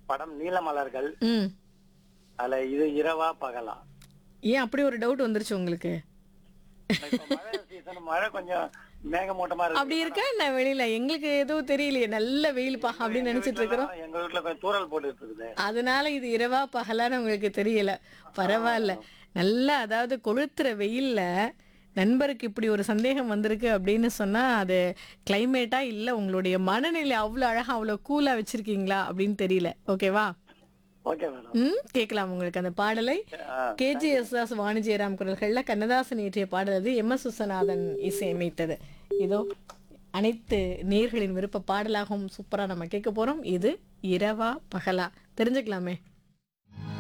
படம் நீலமலர்கள் ம் அதுல இது இரவா பகலா ஏன் அப்படி ஒரு டவுட் வந்துருச்சு உங்களுக்கு இப்ப மழை சீசன் மழை கொஞ்சம் மேகமூட்டமா இருக்கு அப்படி இருக்கா என்ன வெளியில எங்களுக்கு எதுவும் தெரியலையே நல்ல வெயில்ப்பா அப்படின்னு நினைச்சிட்டு இருக்கிறோம் எங்க வீட்டுல கொஞ்சம் தூரல் போட்டுட்டு இருக்குது அதனால இது இரவா பகலான்னு உங்களுக்கு தெரியல பரவாயில்ல நல்லா அதாவது கொளுத்துற வெயில்ல நண்பருக்கு இப்படி ஒரு சந்தேகம் வந்திருக்கு அப்படின்னு சொன்னா அது கிளைமேட்டா இல்ல உங்களுடைய மனநிலை அவ்வளவு அழகா அவ்வளவு கூலா வச்சிருக்கீங்களா அப்படின்னு தெரியல ஓகேவா ஓகே மேடம் ம் கேட்கலாம் உங்களுக்கு அந்த பாடலை கேஜிஎஸ் வாணிஜெயராம் குரல்கள்ல கண்ணதாசன் இயற்றிய பாடல் அது எம் எஸ் விஸ்வநாதன் இசையமைத்தது இதோ அனைத்து நேர்களின் விருப்ப பாடலாகவும் சூப்பரா நம்ம கேட்க போறோம் இது இரவா பகலா தெரிஞ்சுக்கலாமே